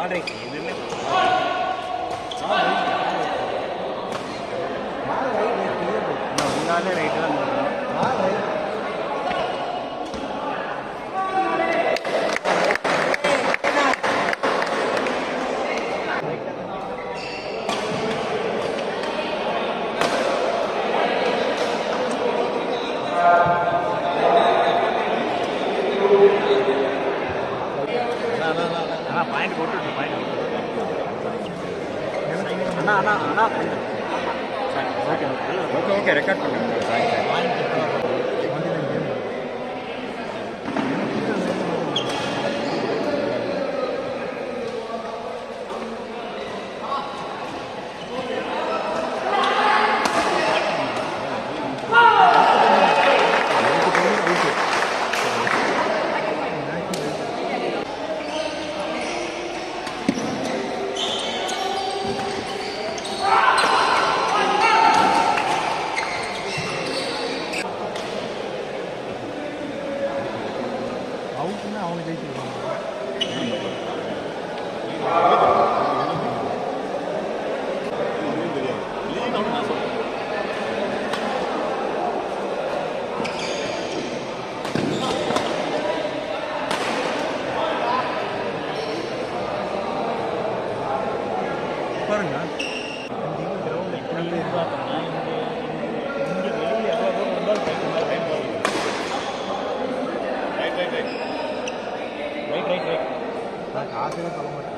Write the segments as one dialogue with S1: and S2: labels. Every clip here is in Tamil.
S1: ஆல்ரைட் எதுவுமே முன்னாலே ரைட்டு தான் போகணும் அண்ணா பாயிண்ட் போட்டு பாயிண்ட் அண்ணா அண்ணா அண்ணா ஓகே ஓகே ஓகே ரெக்கார்ட் பண்ணுங்க
S2: அவுட்னா அவங்க ஜெயிச்சிருக்காங்க பாருங்க நான் காசுல சொல்ல மாட்டேன்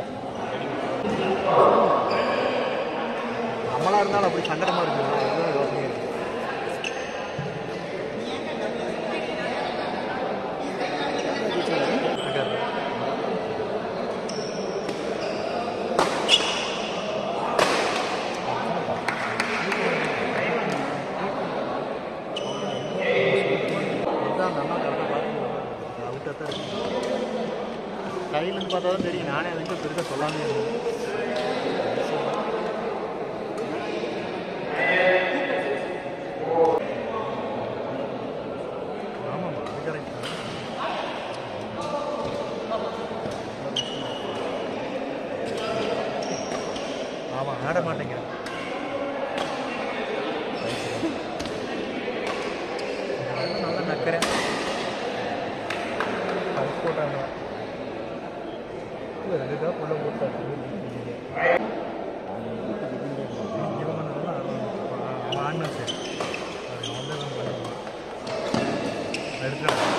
S2: நம்மளா இருந்தாலும் அப்படி சங்கடமா இருக்கு எவ்வளோ யோசனை இருக்கு இதுதான் நல்லா கரெக்டாக பார்த்து அவுட்டாக தான் இருக்கு கையிலேருந்து பார்த்தா தான் தெரியும் நானே அதுக்கு பெருசாக சொல்லாமே இருந்தேன் ஆமாம் அது கரெக்ட் தான் ஆமாம் ஆட மாட்டேங்கிறேன் நல்லா நக்கிறேன் அது போட்டாங்க இல்லை ரெண்டு தான் உள்ள போட்டாச்சு இவன் நல்லா அவன் ஆடினா சரி அவன் தான் பண்ணுவான் எடுத்துட்டான்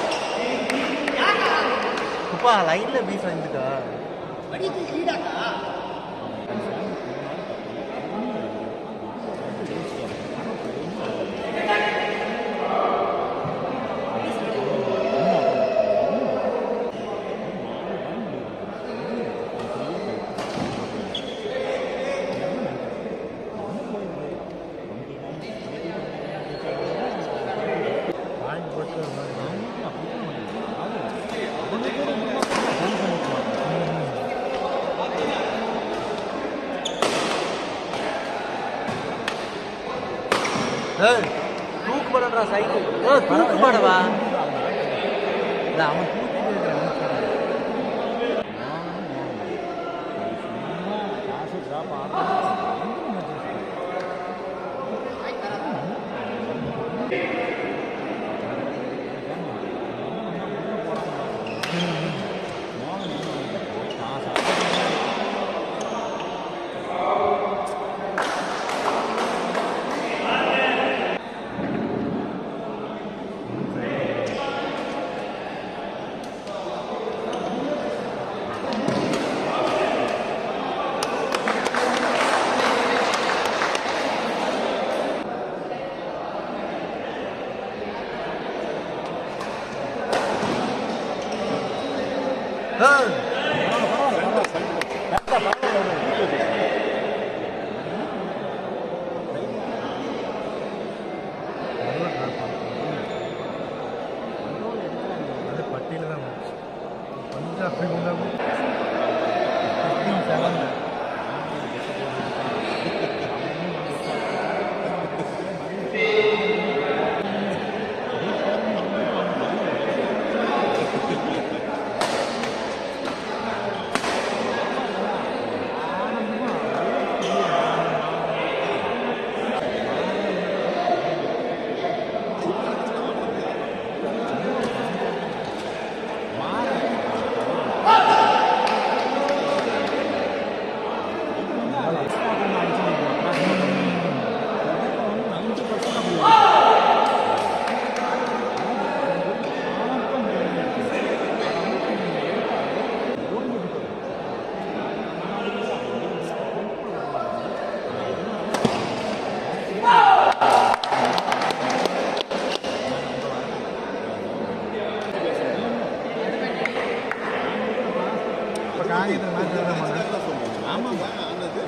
S2: அப்பா லைனில் பீஸ் வந்துட்டா பாயிண்ட் போட்டு ஒரு மாதிரி ஏய் தூக்கு படன்றா சைக்கிள் ஏ தூக்கு படவா இல்லை அவன் தூக்கிட்டு இருக்கிறான்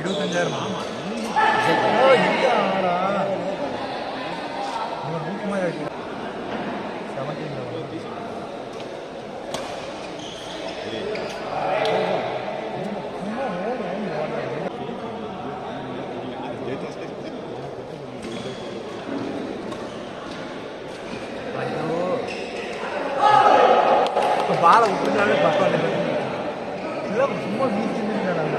S2: இருபத்தஞ்சாயிரம் ஓ இந்த ஆடா இவன் ஊக்கமாக இருக்கு செவன்டீன் ஐயோ இப்போ பாலை விட்டுருந்தாலே பக்கம் இல்லை சும்மா வீசி இருந்தாங்க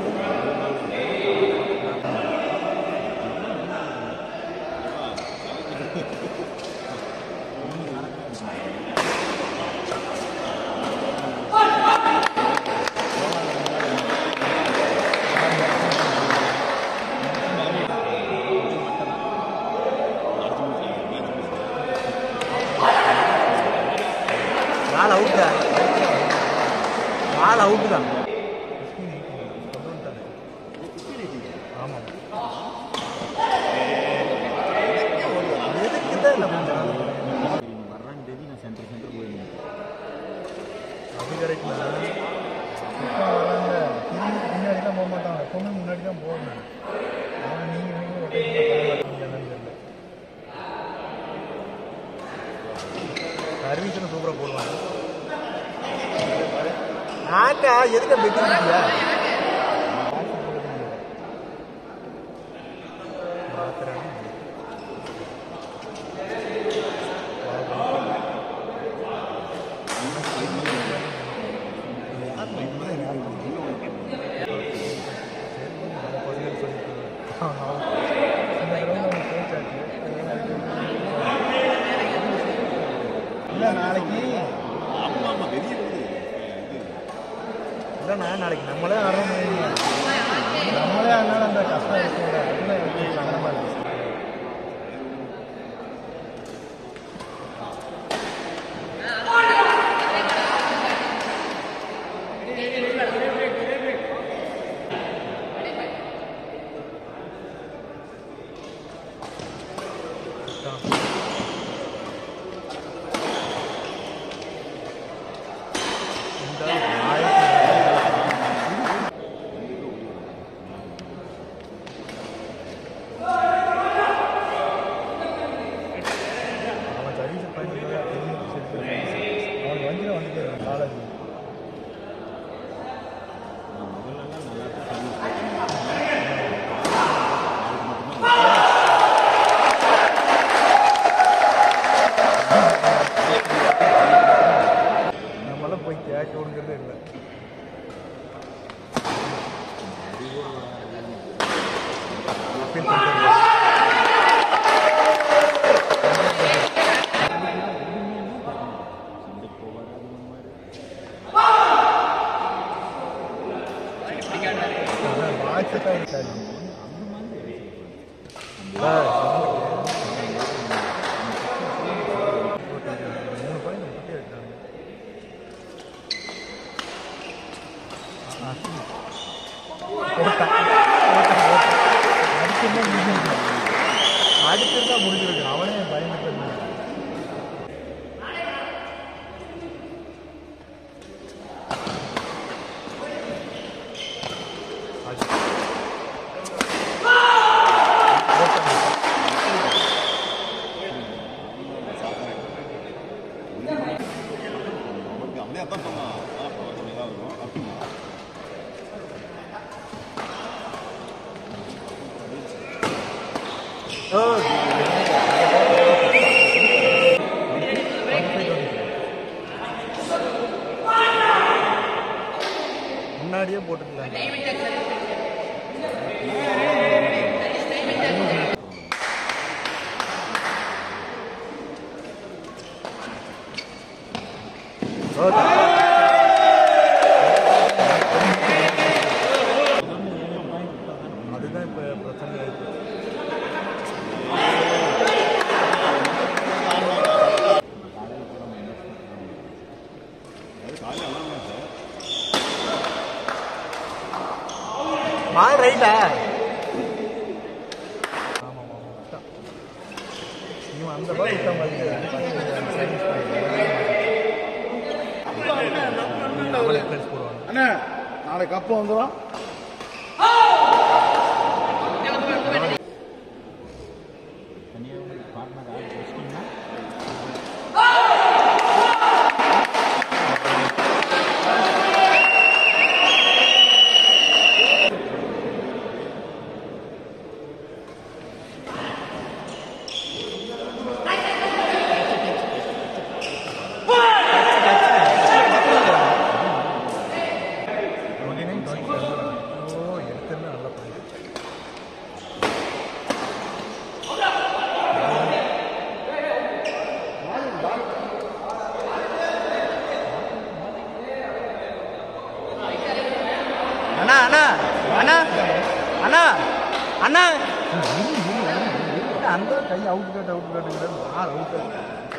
S2: பால் அவுட் தான் பால் அவுட் தான் ஆமாம் எதுக்கு தான் இல்லை
S1: வர்றாங்க தேதி நான் சென்டர் சென்டர் போயிருந்தேன்
S2: அது கரெக்ட் தான் இப்போ வராங்க திரும்பி பின்னாடி தான் போக மாட்டான் எப்பவுமே முன்னாடி தான் போகணும் அவன் நீங்கள் நீங்கள் ஒட்டை என்னன்னு தெரியல சர்வீஸ்னு சூப்பராக போடுவாங்க ஆக்கா எதுக்கு பெட்டியா இல்லை நாளைக்கு இல்லைண்ணா நாளைக்கு நம்மளே வரோம் நம்மளே அதனால அந்த கஷ்டம் இருக்கும்ல அதுல எனக்கு சங்கடமா இருக்கு இந்த அவன் சர்வீஸ் பண்ணிட்டு அவன் வண்டியில் வந்துட்டு காலேஜ் நம்மளாம் போய் கேட்க விடுங்கிறதே இல்லை அப்பீல் பண்ணுறது வாட்ஸ்அப் தான் இருக்காது மூணு பாயிண்ட் முப்பத்தி எடுத்தாங்க அடிச்சிருந்தா முடிஞ்சிருக்கு அவனே பயந்துட்டு இருந்தான். அது-
S3: அவனே அதான் சொன்னான் ஆ, பரவாயில்ல, தான் இருக்கும் அப்படின்னு
S2: முன்னாடியே போட்டுக்கலாம் அதுதான் இப்போ பிரச்சனை இருக்கு
S3: அது காலையில் எல்லாம் சார்
S2: மால் ரைட்டா ஆமாம் ஆமாம் இவன் அந்த பக்கம் விட்ட மாதிரி சர்வீஸ் அவளை போடுவாங்க
S3: அண்ணா நாளைக்கு கப்பு வந்துடும்
S2: அண்ணா அண்ணா அந்த கை அவுட் கட் அவுட் கட்டுங்கிறது ஆள் அவுட்